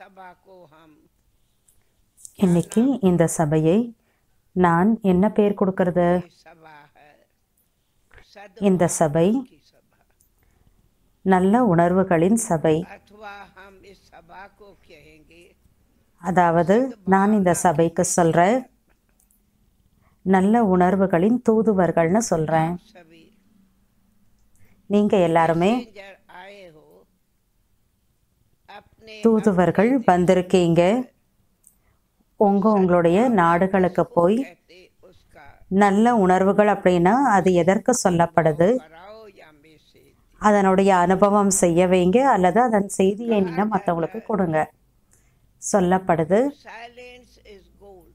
सभा को हम இன்னைக்கு இந்த சபையை நான் என்ன பேர் கொடுக்கறது ये सभा है இந்த சபை की सभा நல்ல உணர்வுகளின் சபை अथवा हम इस सभा को कहेंगे அதாவது நான் இந்த சபைக்கு சொல்கிறேன் நல்ல உணர்வுகளின் தூதுவர்கள்னு சொல்கிறேன் सभी நீங்கள் எல்லாருமே मैसेंजर आए हो अपने தூதுவர்கள் வந்திருக்கீங்க உங்கள் உங்களுடைய நாடுகளுக்கு போய் कहते उसका நல்ல உணர்வுகள் அப்படின்னா அது எதற்கு சொல்லப்படுது कराओ या मैसेज அதனுடைய அனுபவம் செய்ய வைங்க அல்லது அதன் செய்தியை நீங்கள் மற்றவங்களுக்கு கொடுங்க சொல்லப்படுது silence is gold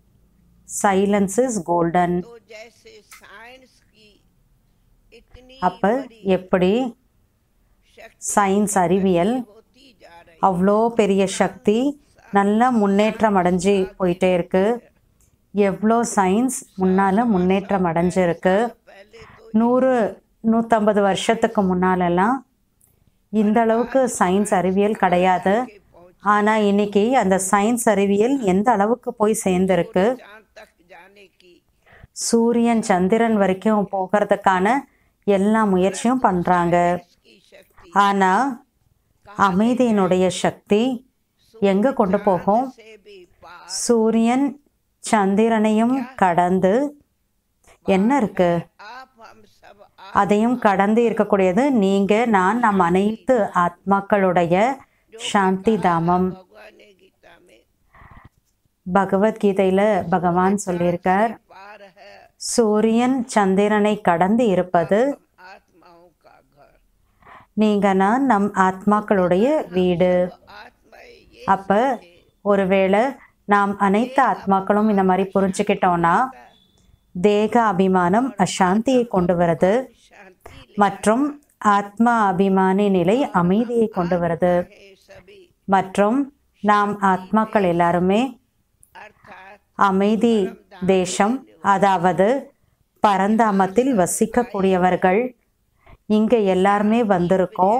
silence is golden तो जैसे साइंस की इतनी அப்போ எப்படி शक्ति சயின்ஸ் அறிவியல் होती जा रही அவ்வளோ பெரிய சக்தி நல்ல முன்னேற்றம் அடைஞ்சு போயிட்டே இருக்கு எவ்வளோ சயின்ஸ் முன்னால் முன்னேற்றம் அடைஞ்சிருக்கு पहले तो நூறு நூற்றம்பது வருஷத்துக்கு முன்னாலெல்லாம் இந்த அளவுக்கு சயின்ஸ் அறிவியல் கிடையாது ஆனால் இன்னைக்கு அந்த சயின்ஸ் அறிவியல் எந்த அளவுக்கு போய் சேர்ந்திருக்கு चांद तक जाने की சூரியன் சந்திரன் வரைக்கும் போகிறதுக்கான எல்லா முயற்சியும் பண்ணுறாங்க की शक्ति ஆனால் அமைதியினுடைய சக்தி எங்கே கொண்டு போகும் से भी पार சூரியன் சந்திரனையும் கடந்து என்ன இருக்கு आप हम सब आप அதையும் கடந்து இருக்கக்கூடியது நீங்க நான் நம் அனைத்து ஆத்மாக்களுடைய சாந்தி தாமம் भगवान ने गीता में பகவத்கீதையில பகவான் சொல்லியிருக்கார் पार है சூரியன் சந்திரனை கடந்து இருப்பது आत्माओं का घर நீங்க நான் நம் ஆத்மாக்களுடைய வீடு आत्मा ये அப்ப ஒருவேளை நாம் அனைத்து ஆத்மாக்களும் இந்த மாதிரி புரிஞ்சுக்கிட்டோம்னா தேக அபிமானம் அசாந்தியை கொண்டு வருது शांति மற்றும் ஆத்மா அபிமானி நிலை அமைதியை கொண்டு வருது है सभी மற்றும் நாம் ஆத்மாக்கள் எல்லாருமே अर्थात அமைதி தேசம் அதாவது பரந்தாமத்தில் வசிக்கக்கூடியவர்கள் இங்க எல்லாருமே வந்திருக்கோம்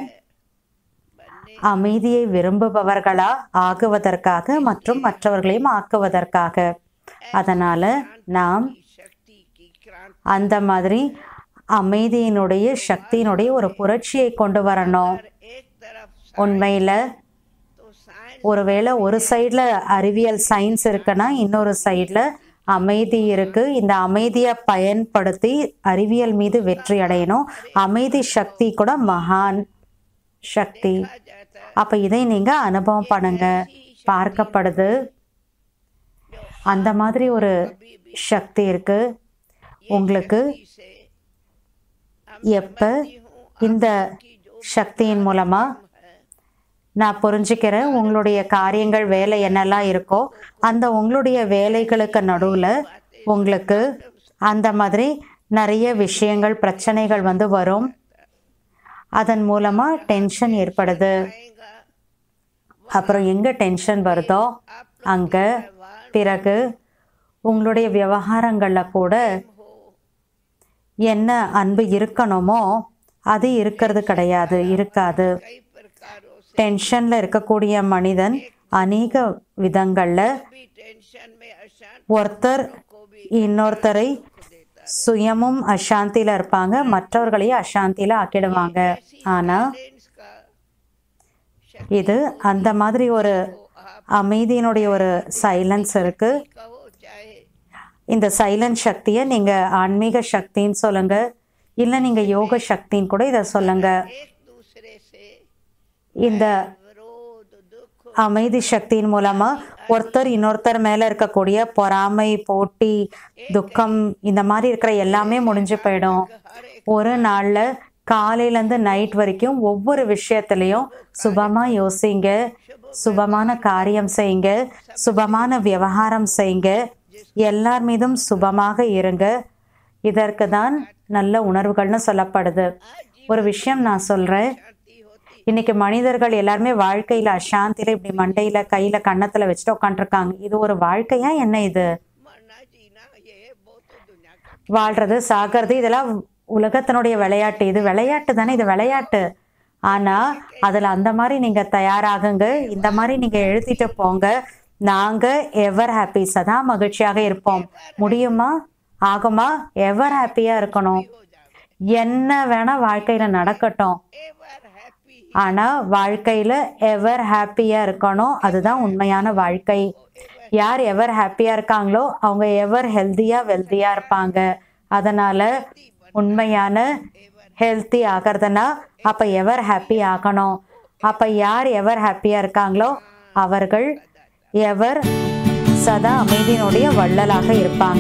அமைதியை விரும்புபவர்களா ஆகுவதற்காக மற்றும் மற்றவர்களையும் ஆக்குவதற்காக அதனால நாம் शक्ति की क्रांति அந்த மாதிரி அமைதியினுடைய சக்தியினுடைய ஒரு புரட்சியை கொண்டு வரணும் एक तरफ உண்மையில तो साइंस ஒருவேளை ஒரு சைடில் அறிவியல் சயின்ஸ் இருக்குன்னா இன்னொரு சைடில் அமைதி இருக்கு இந்த அமைதியை பயன்படுத்தி அறிவியல் மீது வெற்றி அடையணும் அமைதி சக்தி கூட மகான் சக்தி जाता है அப்போ இதை நீங்கள் அனுபவம் பண்ணுங்க பார்க்கப்படுது அந்த மாதிரி ஒரு சக்தி இருக்கு உங்களுக்கு से எப்போ இந்த சக்தியின் மூலமா நான் புரிஞ்சுக்கிறேன் உங்களுடைய காரியங்கள் வேலை என்னெல்லாம் இருக்கோ அந்த உங்களுடைய வேலைகளுக்கு நடுவில் உங்களுக்கு அந்த மாதிரி நிறைய விஷயங்கள் பிரச்சனைகள் வந்து வரும் அதன் மூலமாக டென்ஷன் ஏற்படுது आएगा அப்புறம் எங்கே டென்ஷன் வருதோ அங்கே பிறகு உங்களுடைய விவகாரங்களில் கூட என்ன அன்பு இருக்கணுமோ அது இருக்கிறது கிடையாது இருக்காது कई प्रकारों से டென்ஷனில் இருக்கக்கூடிய மனிதன் அநேக விதங்களில் भी टेंशन में अशांत ஒருத்தர் இன்னொருத்தரை சுயமும் அசாந்தியில் இருப்பாங்க மற்றவர்களையும் அசாந்தியில் ஆக்கிடுவாங்க ஆனால் साइलेंस का இது அந்த மாதிரி ஒரு அமைதியினுடைய ஒரு சைலன்ஸ் இருக்கு कहो चाहे இந்த சைலன்ட் சக்தியை நீங்கள் ஆன்மீக சக்தின்னு சொல்லுங்க இல்லை நீங்கள் யோக சக்தின்னு கூட இதை சொல்லுங்க एक दूसरे से இந்த विरोध दुख அமைதி சக்தியின் மூலமா ஒருத்தர் இன்னொருத்தர் மேல இருக்கக்கூடிய பொறாமை போட்டி துக்கம் இந்த மாதிரி இருக்கிற எல்லாமே முடிஞ்சு போயிடும் ஒரு நாள்ல காலையிலேருந்து நைட் வரைக்கும் ஒவ்வொரு விஷயத்துலையும் சுபமா யோசிங்க சுபமான காரியம் செய்யுங்க சுபமான விவகாரம் செய்யுங்க எல்லார் மீதும் சுபமாக இருங்க இதற்கு தான் நல்ல உணர்வுகள்னு சொல்லப்படுது ஒரு விஷயம் நான் சொல்றேன் शांति होती இன்னைக்கு மனிதர்கள் எல்லாருமே வாழ்க்கையில அசாந்தியில இப்படி மண்டையில கையில கன்னத்துல வச்சுட்டு உட்காந்துருக்காங்க இது ஒரு வாழ்க்கையா என்ன இது मरना जीना ये वो तो दुनिया का வாழ்றது சாகிறது இதெல்லாம் உலகத்தினுடைய விளையாட்டு இது விளையாட்டு தானே இது விளையாட்டு ஆனா அதுல அந்த மாதிரி நீங்க தயாராகுங்க இந்த மாதிரி நீங்க எழுதிட்டு போங்க நாங்க எவர் ஹாப்பி சதா மகிழ்ச்சியாக இருப்போம் முடியுமா ஆகுமா எவர் ஹாப்பியா இருக்கணும் हो जावे என்ன வேணா வாழ்க்கையில நடக்கட்டும் एवर हैप्पी ஆனா வாழ்க்கையில எவர் ஹாப்பியா இருக்கணும் அதுதான் உண்மையான வாழ்க்கை யார் எவர் ஹாப்பியா இருக்காங்களோ அவங்க எவர் ஹெல்த்தியா வெல்தியா இருப்பாங்க அதனால உண்மையான ஹெல்த்தி ஆகிறதுனா அப்ப எவர் ஹாப்பி ஆகணும் அப்ப யார் எவர் ஹாப்பியா இருக்காங்களோ அவர்கள் எவர் சதா அமைதியினுடைய வள்ளலாக இருப்பாங்க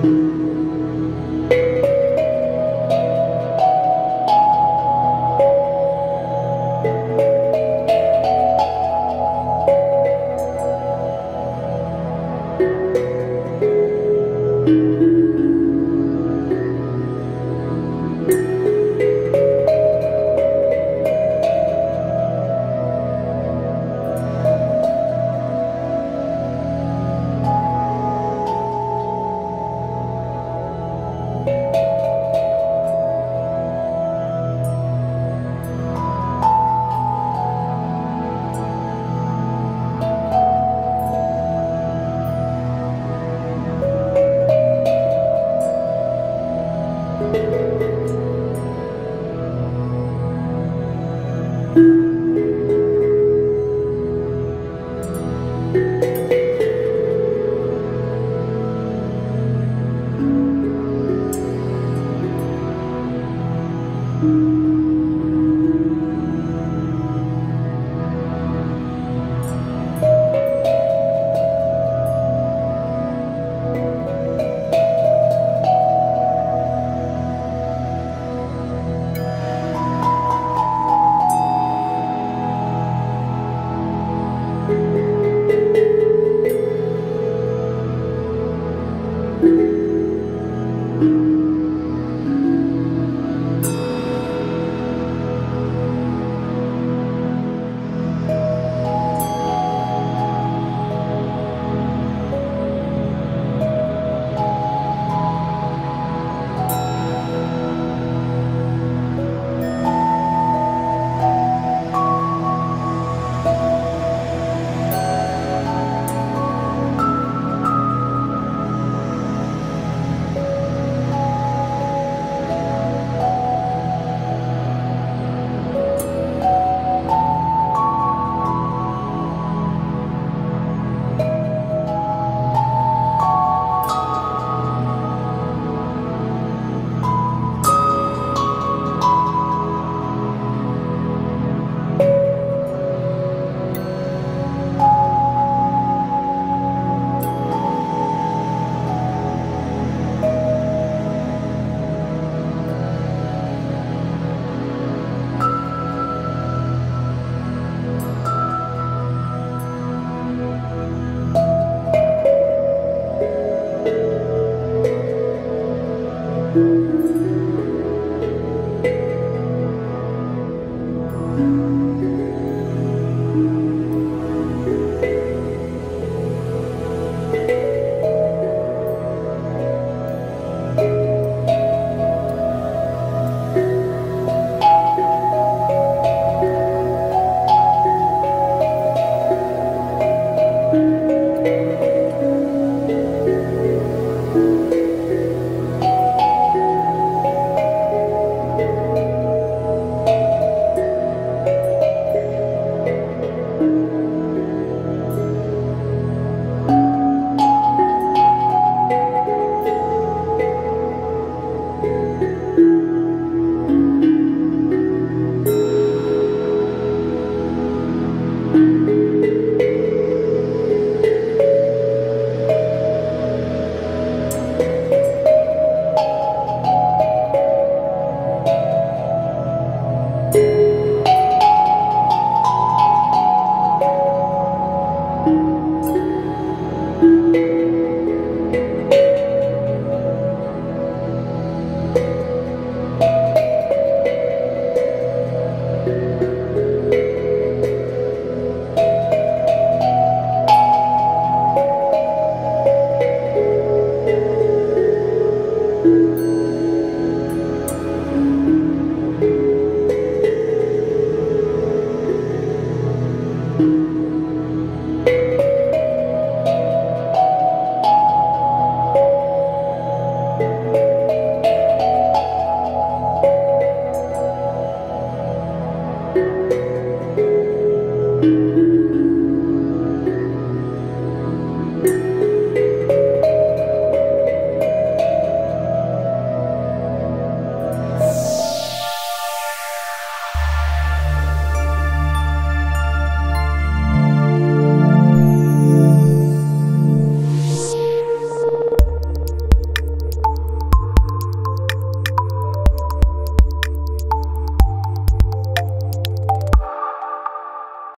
thank you